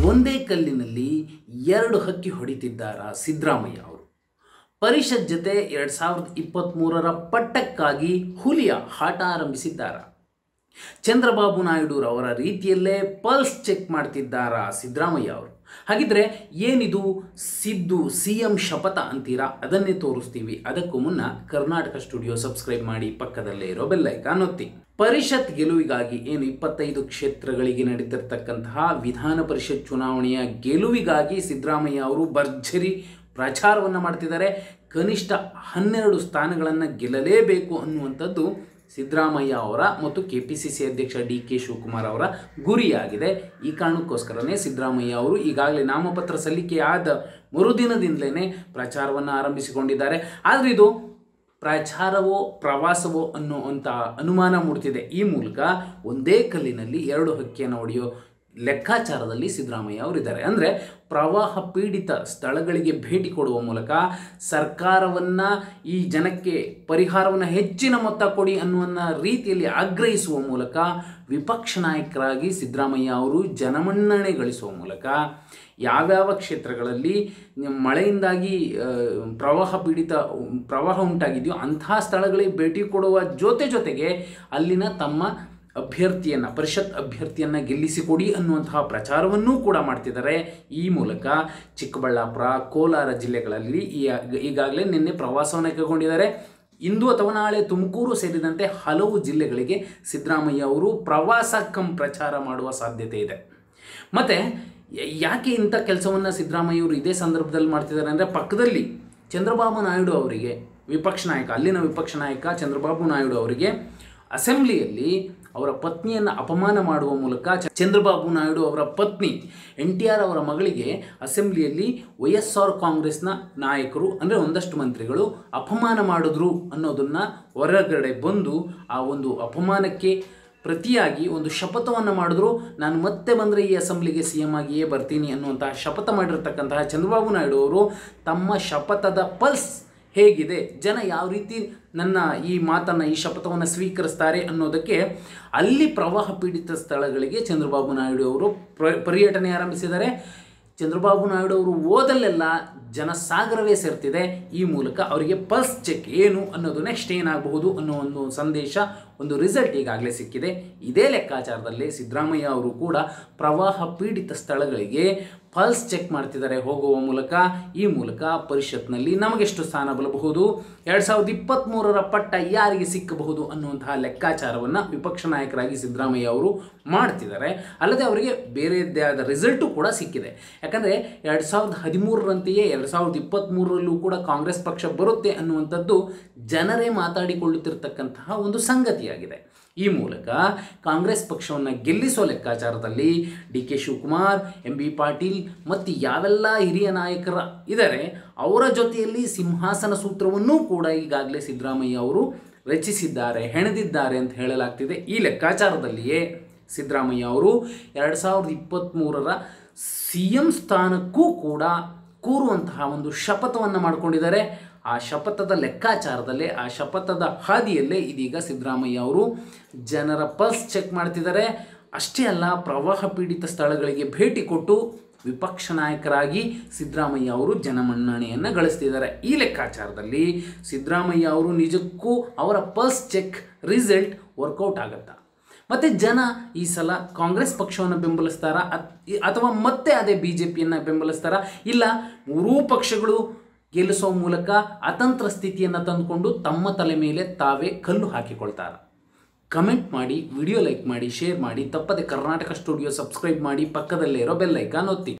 ಒಂದೇ ಕಲ್ಲಿನಲ್ಲಿ ಎರಡು ಹಕ್ಕಿ ಹೊಡಿತಿದ್ದಾರ ಸಿದ್ದರಾಮಯ್ಯ ಅವರು ಪರಿಷತ್ ಜೊತೆ ಎರಡು ಸಾವಿರದ ಇಪ್ಪತ್ತ್ಮೂರರ ಪಟ್ಟಕ್ಕಾಗಿ ಹುಲಿಯ ಆಟ ಆರಂಭಿಸಿದ್ದಾರ ಚಂದ್ರಬಾಬು ನಾಯ್ಡುರವರ ರೀತಿಯಲ್ಲೇ ಪಲ್ಸ್ ಚೆಕ್ ಮಾಡ್ತಿದ್ದಾರಾ ಸಿದ್ದರಾಮಯ್ಯ ಅವರು ಹಾಗಿದ್ರೆ ಏನಿದು ಸಿದ್ದು ಸಿ ಎಂ ಶಪಥ ಅಂತೀರಾ ಅದನ್ನೇ ತೋರಿಸ್ತೀವಿ ಅದಕ್ಕೂ ಮುನ್ನ ಕರ್ನಾಟಕ ಸ್ಟುಡಿಯೋ ಸಬ್ಸ್ಕ್ರೈಬ್ ಮಾಡಿ ಪಕ್ಕದಲ್ಲೇ ಇರೋ ಬೆಲ್ಲೈಕಾನ್ ಒತ್ತಿ ಪರಿಷತ್ ಗೆಲುವಿಗಾಗಿ ಏನು ಇಪ್ಪತ್ತೈದು ಕ್ಷೇತ್ರಗಳಿಗೆ ನಡೀತಿರ್ತಕ್ಕಂತಹ ವಿಧಾನ ಪರಿಷತ್ ಚುನಾವಣೆಯ ಗೆಲುವಿಗಾಗಿ ಸಿದ್ದರಾಮಯ್ಯ ಅವರು ಭರ್ಜರಿ ಪ್ರಚಾರವನ್ನು ಮಾಡ್ತಿದ್ದಾರೆ ಕನಿಷ್ಠ ಹನ್ನೆರಡು ಸ್ಥಾನಗಳನ್ನು ಗೆಲ್ಲಲೇಬೇಕು ಅನ್ನುವಂಥದ್ದು ಸಿದ್ದರಾಮಯ್ಯ ಅವರ ಮತ್ತು ಕೆ ಪಿ ಸಿ ಸಿ ಅಧ್ಯಕ್ಷ ಡಿ ಕೆ ಶಿವಕುಮಾರ್ ಅವರ ಗುರಿಯಾಗಿದೆ ಈ ಕಾರಣಕ್ಕೋಸ್ಕರನೇ ಸಿದ್ದರಾಮಯ್ಯ ಅವರು ಈಗಾಗಲೇ ನಾಮಪತ್ರ ಸಲ್ಲಿಕೆ ಆದ ಮರುದಿನದಿಂದಲೇ ಪ್ರಚಾರವನ್ನು ಆರಂಭಿಸಿಕೊಂಡಿದ್ದಾರೆ ಆದರೆ ಇದು ಪ್ರಚಾರವೋ ಪ್ರವಾಸವೋ ಅನ್ನುವಂಥ ಅನುಮಾನ ಮೂಡ್ತಿದೆ ಈ ಮೂಲಕ ಒಂದೇ ಕಲ್ಲಿನಲ್ಲಿ ಎರಡು ಹಕ್ಕಿಯನ್ನು ಹೊಡೆಯೋ ಲೆಕ್ಕಾಚಾರದಲ್ಲಿ ಸಿದ್ದರಾಮಯ್ಯ ಅವರಿದ್ದಾರೆ ಅಂದರೆ ಪ್ರವಾಹ ಪೀಡಿತ ಸ್ಥಳಗಳಿಗೆ ಭೇಟಿ ಕೊಡುವ ಮೂಲಕ ಸರ್ಕಾರವನ್ನು ಈ ಜನಕ್ಕೆ ಪರಿಹಾರವನ್ನು ಹೆಚ್ಚಿನ ಮೊತ್ತ ಕೊಡಿ ಅನ್ನುವನ್ನ ರೀತಿಯಲ್ಲಿ ಆಗ್ರಹಿಸುವ ಮೂಲಕ ವಿಪಕ್ಷ ನಾಯಕರಾಗಿ ಸಿದ್ದರಾಮಯ್ಯ ಅವರು ಜನಮನ್ನಣೆ ಗಳಿಸುವ ಮೂಲಕ ಯಾವ್ಯಾವ ಕ್ಷೇತ್ರಗಳಲ್ಲಿ ಮಳೆಯಿಂದಾಗಿ ಆ, ಪ್ರವಾಹ ಪೀಡಿತ ಪ್ರವಾಹ ಉಂಟಾಗಿದೆಯೋ ಅಂತಹ ಸ್ಥಳಗಳಿಗೆ ಭೇಟಿ ಕೊಡುವ ಜೊತೆ ಜೊತೆಗೆ ಅಲ್ಲಿನ ತಮ್ಮ ಅಭ್ಯರ್ಥಿಯನ್ನು ಪರಿಷತ್ ಅಭ್ಯರ್ಥಿಯನ್ನು ಗೆಲ್ಲಿಸಿಕೊಡಿ ಅನ್ನುವಂತಹ ಪ್ರಚಾರವನ್ನೂ ಕೂಡ ಮಾಡ್ತಿದ್ದಾರೆ ಈ ಮೂಲಕ ಚಿಕ್ಕಬಳ್ಳಾಪುರ ಕೋಲಾರ ಜಿಲ್ಲೆಗಳಲ್ಲಿ ಈ- ಈಗಾಗಲೇ ನಿನ್ನೆ ಪ್ರವಾಸವನ್ನು ಕೈಗೊಂಡಿದ್ದಾರೆ ಇಂದು ಅಥವಾ ನಾಳೆ ತುಮಕೂರು ಸೇರಿದಂತೆ ಹಲವು ಜಿಲ್ಲೆಗಳಿಗೆ ಸಿದ್ದರಾಮಯ್ಯ ಅವರು ಪ್ರವಾಸ ಕಂ ಪ್ರಚಾರ ಮಾಡುವ ಸಾಧ್ಯತೆ ಇದೆ ಮತ್ತು ಯಾಕೆ ಇಂಥ ಕೆಲಸವನ್ನು ಸಿದ್ದರಾಮಯ್ಯ ಅವರು ಇದೇ ಸಂದರ್ಭದಲ್ಲಿ ಮಾಡ್ತಿದ್ದಾರೆ ಅಂದರೆ ಪಕ್ಕದಲ್ಲಿ ಚಂದ್ರಬಾಬು ನಾಯ್ಡು ಅವರಿಗೆ ವಿಪಕ್ಷ ನಾಯಕ ಅಲ್ಲಿನ ವಿಪಕ್ಷ ನಾಯಕ ಚಂದ್ರಬಾಬು ನಾಯ್ಡು ಅವರಿಗೆ ಅಸೆಂಬ್ಲಿಯಲ್ಲಿ ಅವರ ಪತ್ನಿಯನ್ನು ಅಪಮಾನ ಮಾಡುವ ಮೂಲಕ ಚ- ಚಂದ್ರಬಾಬು ನಾಯ್ಡು ಅವರ ಪತ್ನಿ ಎನ್ ಟಿ ಆರ್ ಅವರ ಮಗಳಿಗೆ ಅಸೆಂಬ್ಲಿಯಲ್ಲಿ ವೈ ಎಸ್ ಆರ್ ಕಾಂಗ್ರೆಸ್ನ ನಾಯಕರು ಅಂದರೆ ಒಂದಷ್ಟು ಮಂತ್ರಿಗಳು ಅಪಮಾನ ಮಾಡಿದ್ರು ಅನ್ನೋದನ್ನು ಹೊರಗಡೆ ಬಂದು ಆ ಒಂದು ಅಪಮಾನಕ್ಕೆ ಪ್ರತಿಯಾಗಿ ಒಂದು ಶಪಥವನ್ನು ಮಾಡಿದ್ರು ನಾನು ಮತ್ತೆ ಬಂದರೆ ಈ ಅಸೆಂಬ್ಲಿಗೆ ಸಿ ಎಂ ಆಗಿಯೇ ಬರ್ತೀನಿ ಅನ್ನುವಂತಹ ಶಪಥ ಮಾಡಿರ್ತಕ್ಕಂತಹ ಚಂದ್ರಬಾಬು ನಾಯ್ಡು ಅವರು ತಮ್ಮ ಶಪಥದ ಪಲ್ಸ್ ಹೇಗಿದೆ ಜನ ಯಾವ ರೀತಿ ನನ್ನ ಈ ಮಾತನ್ನು ಈ ಶಪಥವನ್ನು ಸ್ವೀಕರಿಸ್ತಾರೆ ಅನ್ನೋದಕ್ಕೆ ಅಲ್ಲಿ ಪ್ರವಾಹ ಪೀಡಿತ ಸ್ಥಳಗಳಿಗೆ ಚಂದ್ರಬಾಬು ನಾಯ್ಡು ಅವರು ಪ್ರ ಪರ್ಯಟನೆ ಆರಂಭಿಸಿದ್ದಾರೆ ಚಂದ್ರಬಾಬು ನಾಯ್ಡು ಅವರು ಓದಲ್ಲೆಲ್ಲ ಜನಸಾಗರವೇ ಸೇರ್ತಿದೆ ಈ ಮೂಲಕ ಅವರಿಗೆ ಪಲ್ಸ್ ಚೆಕ್ ಏನು ಅನ್ನೋದು ನೆಕ್ಸ್ಟ್ ಏನಾಗಬಹುದು ಅನ್ನೋ ಒಂದು ಸಂದೇಶ ಒಂದು ರಿಸಲ್ಟ್ ಈಗಾಗಲೇ ಸಿಕ್ಕಿದೆ ಇದೇ ಲೆಕ್ಕಾಚಾರದಲ್ಲಿ ಸಿದ್ದರಾಮಯ್ಯ ಅವರು ಕೂಡ ಪ್ರವಾಹ ಪೀಡಿತ ಸ್ಥಳಗಳಿಗೆ ಪಲ್ಸ್ ಚೆಕ್ ಮಾಡ್ತಿದ್ದಾರೆ ಹೋಗುವ ಮೂಲಕ ಈ ಮೂಲಕ ಪರಿಷತ್ನಲ್ಲಿ ನಮಗೆಷ್ಟು ಸ್ಥಾನ ಬರಬಹುದು ಎರಡು ಸಾವಿರದ ಇಪ್ಪತ್ತ್ಮೂರರ ಪಟ್ಟ ಯಾರಿಗೆ ಸಿಕ್ಕಬಹುದು ಅನ್ನುವಂತಹ ಲೆಕ್ಕಾಚಾರವನ್ನು ವಿಪಕ್ಷ ನಾಯಕರಾಗಿ ಸಿದ್ದರಾಮಯ್ಯ ಅವರು ಮಾಡ್ತಿದ್ದಾರೆ ಅಲ್ಲದೆ ಅವರಿಗೆ ಬೇರೆಯದ್ದೇ ಆದ ರಿಸಲ್ಟು ಕೂಡ ಸಿಕ್ಕಿದೆ ಯಾಕಂದರೆ ಎರಡು ಸಾವಿರದ ಹದಿಮೂರರಂತೆಯೇ ಎರಡು ಸಾವಿರದ ಇಪ್ಪತ್ತ್ಮೂರರಲ್ಲೂ ಕೂಡ ಕಾಂಗ್ರೆಸ್ ಪಕ್ಷ ಬರುತ್ತೆ ಅನ್ನುವಂಥದ್ದು ಜನರೇ ಮಾತಾಡಿಕೊಳ್ಳುತ್ತಿರ್ತಕ್ಕಂತಹ ಒಂದು ಸಂಗತಿಯಾಗಿದೆ ಈ ಮೂಲಕ ಕಾಂಗ್ರೆಸ್ ಪಕ್ಷವನ್ನು ಗೆಲ್ಲಿಸೋ ಲೆಕ್ಕಾಚಾರದಲ್ಲಿ D K Shivakumar M B Patil ಮತ್ತು ಯಾವೆಲ್ಲ ಹಿರಿಯ ನಾಯಕರ ಇದ್ದಾರೆ ಅವರ ಜೊತೆಯಲ್ಲಿ ಸಿಂಹಾಸನ ಸೂತ್ರವನ್ನೂ ಕೂಡ ಈಗಾಗಲೇ ಸಿದ್ದರಾಮಯ್ಯ ಅವರು ರಚಿಸಿದ್ದಾರೆ ಹೆಣೆದಿದ್ದಾರೆ ಅಂತ ಹೇಳಲಾಗ್ತಿದೆ ಈ ಲೆಕ್ಕಾಚಾರದಲ್ಲಿಯೇ ಸಿದ್ದರಾಮಯ್ಯ ಅವರು ಎರಡು ಸಾವಿರದ ಇಪ್ಪತ್ತ್ಮೂರರ ಸಿ ಎಂ ಸ್ಥಾನಕ್ಕೂ ಕೂಡ ಕೂರುವಂತಹ ಒಂದು ಶಪಥವನ್ನು ಮಾಡಿಕೊಂಡಿದ್ದಾರೆ ಆ ಶಪಥದ ಲೆಕ್ಕಾಚಾರದಲ್ಲೇ ಆ ಶಪಥದ ಹಾದಿಯಲ್ಲೇ ಇದೀಗ ಸಿದ್ದರಾಮಯ್ಯ ಅವರು ಜನರ ಪಲ್ಸ್ ಚೆಕ್ ಮಾಡ್ತಿದ್ದಾರೆ ಅಷ್ಟೇ ಅಲ್ಲ ಪ್ರವಾಹ ಪೀಡಿತ ಸ್ಥಳಗಳಿಗೆ ಭೇಟಿ ಕೊಟ್ಟು ವಿಪಕ್ಷ ನಾಯಕರಾಗಿ ಸಿದ್ದರಾಮಯ್ಯ ಅವರು ಜನಮನ್ನಣೆಯನ್ನು ಗಳಿಸ್ತಿದ್ದಾರೆ ಈ ಲೆಕ್ಕಾಚಾರದಲ್ಲಿ ಸಿದ್ದರಾಮಯ್ಯ ಅವರು ನಿಜಕ್ಕೂ ಅವರ ಪಲ್ಸ್ ಚೆಕ್ ರಿಸಲ್ಟ್ ವರ್ಕೌಟ್ ಆಗುತ್ತಾ ಮತ್ತು ಜನ ಈ ಸಲ ಕಾಂಗ್ರೆಸ್ ಪಕ್ಷವನ್ನು ಬೆಂಬಲಿಸ್ತಾರಾ ಅತ್- ಅಥವಾ ಮತ್ತೆ ಅದೇ ಬಿ ಜೆ ಪಿಯನ್ನು ಬೆಂಬಲಿಸ್ತಾರಾ ಇಲ್ಲ ಮೂರೂ ಪಕ್ಷಗಳು ಗೆಲ್ಲಿಸೋ ಮೂಲಕ ಅತಂತ್ರ ಸ್ಥಿತಿಯನ್ನು ತಂದುಕೊಂಡು ತಮ್ಮ ತಲೆ ಮೇಲೆ ತಾವೇ ಕಲ್ಲು ಹಾಕಿಕೊಳ್ತಾರ ಕಮೆಂಟ್ ಮಾಡಿ ವಿಡಿಯೋ ಲೈಕ್ ಮಾಡಿ ಶೇರ್ ಮಾಡಿ ತಪ್ಪದೆ ಕರ್ನಾಟಕ ಸ್ಟುಡಿಯೋ ಸಬ್ಸ್ಕ್ರೈಬ್ ಮಾಡಿ ಪಕ್ಕದಲ್ಲೇ ಇರೋ ಬೆಲ್ ಐಕಾನ್ ಒತ್ತಿ